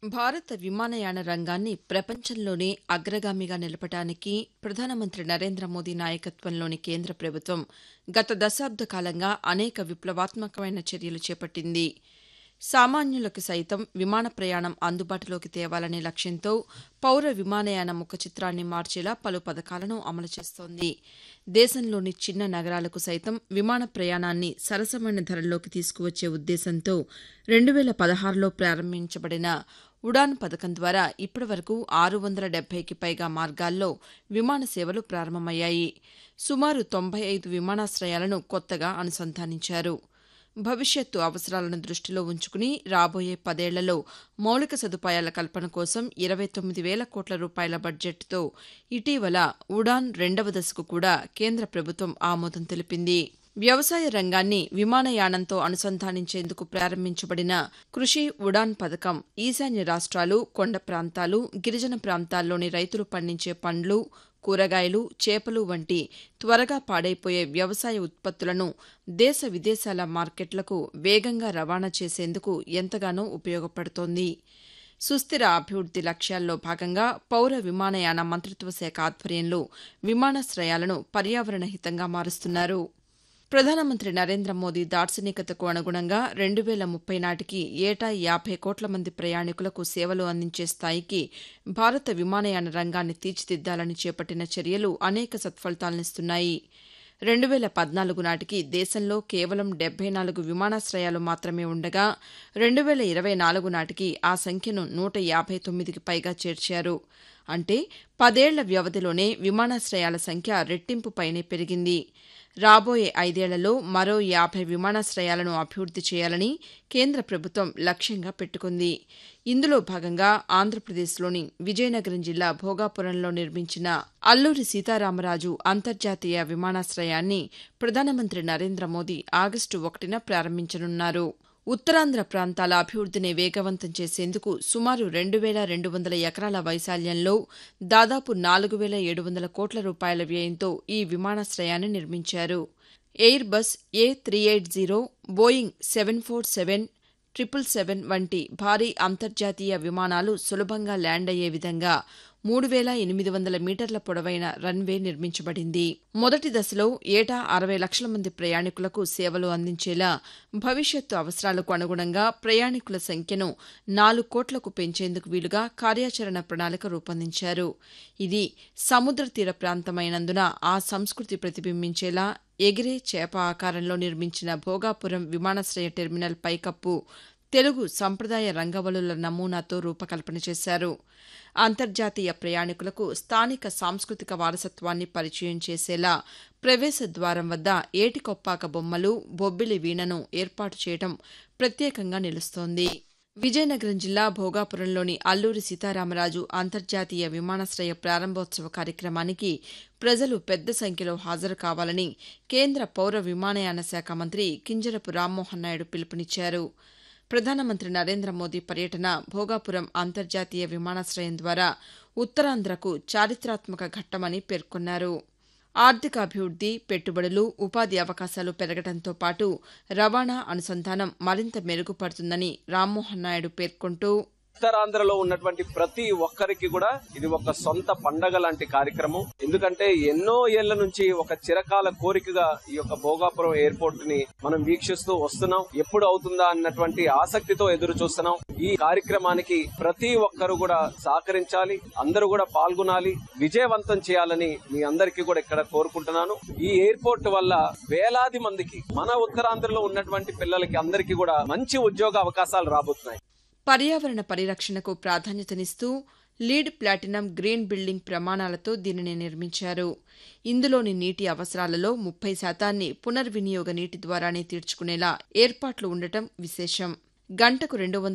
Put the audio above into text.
భారత విమానయాన రంగాన్ని ప్రపంచంలోనే అగ్రగామిగా నిలపడానికి ప్రధానమంత్రి నరేంద్ర మోదీ నాయకత్వంలోని కేంద్ర ప్రభుత్వం గత దశాబ్ద కాలంగా అనేక విప్లవాత్మకమైన చర్యలు చేపట్టింది సామాన్యులకు సైతం విమాన ప్రయాణం అందుబాటులోకి తేవాలనే లక్ష్యంతో పౌర విమానయాన ముఖ చిత్రాన్ని మార్చేలా పలు పథకాలను అమలు చేస్తోంది దేశంలోని చిన్న నగరాలకు సైతం విమాన ప్రయాణాన్ని సరసమైన ధరల్లోకి తీసుకువచ్చే ఉద్దేశంతో రెండు వేల పదహారులో ప్రారంభించబడిన ఉడాన్ పథకం ద్వారా ఇప్పటివరకు ఆరు వందల డెబ్బైకి పైగా మార్గాల్లో విమాన సేవలు ప్రారంభమయ్యాయి సుమారు తొంభై ఐదు విమానాశ్రయాలను కొత్తగా అనుసంధానించారు భవిష్యత్తు అవసరాలను దృష్టిలో ఉంచుకుని రాబోయే పదేళ్లలో మౌలిక సదుపాయాల కల్పన కోసం ఇరవై తొమ్మిది వేల కోట్ల రూపాయల బడ్జెట్తో ఇటీవల ఉడాన్ రెండవ దశకు కూడా కేంద్ర ప్రభుత్వం ఆమోదం తెలిపింది వ్యవసాయ రంగాన్ని విమానయానంతో అనుసంధానించేందుకు ప్రారంభించబడిన కృషి ఉడాన్ పథకం ఈశాన్య రాష్ట్రాలు కొండ ప్రాంతాలు గిరిజన ప్రాంతాల్లోని రైతులు పండించే పండ్లు కూరగాయలు చేపలు వంటి త్వరగా పాడైపోయే వ్యవసాయ ఉత్పత్తులను దేశ విదేశాల మార్కెట్లకు వేగంగా రవాణా చేసేందుకు ఎంతగానో ఉపయోగపడుతోంది సుస్థిర అభివృద్ది లక్ష్యాల్లో భాగంగా పౌర విమానయాన మంత్రిత్వ శాఖ ఆధ్వర్యంలో విమానాశ్రయాలను పర్యావరణ హితంగా మారుస్తున్నారు ప్రధానమంత్రి నరేంద్ర మోదీ దార్శనికతకు అనుగుణంగా రెండు వేల ముప్పై నాటికి ఏటా యాభై కోట్ల మంది ప్రయాణికులకు సేవలు అందించే స్థాయికి భారత విమానయాన రంగాన్ని తీర్చిదిద్దాలని చేపట్టిన చర్యలు అనేక సత్ఫలితాలనిస్తున్నాయి రెండు వేల పద్నాలుగు నాటికి దేశంలో కేవలం డెబ్బై నాలుగు విమానాశ్రయాలు మాత్రమే ఉండగా రెండు వేల ఇరవై నాలుగు నాటికి ఆ సంఖ్యను నూట యాభై తొమ్మిదికి పైగా చేర్చారు అంటే పదేళ్ల వ్యవధిలోనే విమానాశ్రయాల సంఖ్య రెట్టింపు పైనే పెరిగింది రాబోయే ఐదేళ్లలో మరో యాభై విమానాశ్రయాలను అభివృద్ది చేయాలని కేంద్ర ప్రభుత్వం లక్ష్యంగా పెట్టుకుంది ఇందులో భాగంగా ఆంధ్రప్రదేశ్లోని విజయనగరం జిల్లా భోగాపురంలో నిర్మించిన అల్లూరి సీతారామరాజు అంతర్జాతీయ విమానాశ్రయాన్ని ప్రధానమంత్రి నరేంద్ర మోదీ ఆగస్టు ఒకటిన ప్రారంభించనున్నారు ఉత్తరాంధ్ర ప్రాంతాల అభివృద్దిని వేగవంతం చేసేందుకు సుమారు రెండు వేల రెండు వందల ఎకరాల వైశాల్యంలో దాదాపు నాలుగు వేల ఏడు వందల కోట్ల రూపాయల వ్యయంతో ఈ విమానాశ్రయాన్ని నిర్మించారు Airbus A three eight zero Boeing seven four seven triple seven వంటి భారీ అంతర్జాతీయ విమానాలు సులభంగా ల్యాండ్ అయ్యే విధంగా మూడు వేల ఎనిమిది వందల మీటర్ల పొడవైన రన్వే నిర్మించబడింది మొదటి దశలో ఏటా అరవై లక్షల మంది ప్రయాణికులకు సేవలు అందించేలా భవిష్యత్తు అవసరాలకు అనుగుణంగా ప్రయాణికుల సంఖ్యను నాలుగు కోట్లకు పెంచేందుకు వీలుగా కార్యాచరణ ప్రణాళిక రూపొందించారు ఇది సముద్ర తీర ప్రాంతమైనందున ఆ సంస్కృతి ప్రతిబింబించేలా ఎగిరే చేప ఆకారంలో నిర్మించిన భోగాపురం విమానాశ్రయ టెర్మినల్ పైకప్పు తెలుగు సంప్రదాయ రంగవల్లుల నమూనాతో రూపకల్పన చేశారు అంతర్జాతీయ ప్రయాణికులకు స్థానిక సాంస్కృతిక వారసత్వాన్ని పరిచయం చేసేలా ప్రవేశ ద్వారం వద్ద ఏటికొప్పాక బొమ్మలు బొబ్బిలి వీణను ఏర్పాటు చేయడం ప్రత్యేకంగా నిలుస్తోంది విజయనగరం జిల్లా భోగాపురంలోని అల్లూరి సీతారామరాజు అంతర్జాతీయ విమానాశ్రయ ప్రారంభోత్సవ కార్యక్రమానికి ప్రజలు పెద్ద సంఖ్యలో హాజరు కావాలని కేంద్ర పౌర విమానయాన శాఖ మంత్రి కింజరపు రామ్మోహన్ నాయుడు పిలుపునిచ్చారు ప్రధానమంత్రి నరేంద్ర మోదీ పర్యటన భోగాపురం అంతర్జాతీయ విమానాశ్రయం ద్వారా ఉత్తరాంధ్రకు చారిత్రాత్మక ఘట్టమని పేర్కొన్నారు ఆర్థికాభివృద్ది పెట్టుబడులు ఉపాధి అవకాశాలు పెరగడంతో పాటు రవాణా అనుసంధానం మరింత మెరుగుపడుతుందని రామ్మోహన్ నాయుడు పేర్కొంటూ ఉత్తరాంధ్రలో ఉన్నటువంటి ప్రతి ఒక్కరికి కూడా ఇది ఒక సొంత పండగ లాంటి కార్యక్రమం ఎందుకంటే ఎన్నో ఏళ్ల నుంచి ఒక చిరకాల కోరికగా ఈ యొక్క భోగాపురం ఎయిర్పోర్ట్ ని మనం వీక్షిస్తూ వస్తున్నాం ఎప్పుడు అవుతుందా అన్నటువంటి ఆసక్తితో ఎదురు చూస్తున్నాం ఈ కార్యక్రమానికి ప్రతి ఒక్కరు కూడా సహకరించాలి అందరూ కూడా పాల్గొనాలి విజయవంతం చేయాలని మీ అందరికీ కూడా ఇక్కడ కోరుకుంటున్నాను ఈ ఎయిర్పోర్ట్ వల్ల వేలాది మందికి మన ఉత్తరాంధ్రలో ఉన్నటువంటి పిల్లలకి అందరికీ కూడా మంచి ఉద్యోగ అవకాశాలు రాబోతున్నాయి పర్యావరణ పరిరక్షణకు ప్రాధాన్యతనిస్తూ లీడ్ ప్లాటినం గ్రీన్ బిల్డింగ్ ప్రమాణాలతో దీనిని నిర్మించారు ఇందులోని నీటి అవసరాలలో ముప్పై శాతాన్ని పునర్వినియోగ నీటి ద్వారానే తీర్చుకునేలా ఏర్పాట్లు ఉండటం విశేషం గంటకు రెండు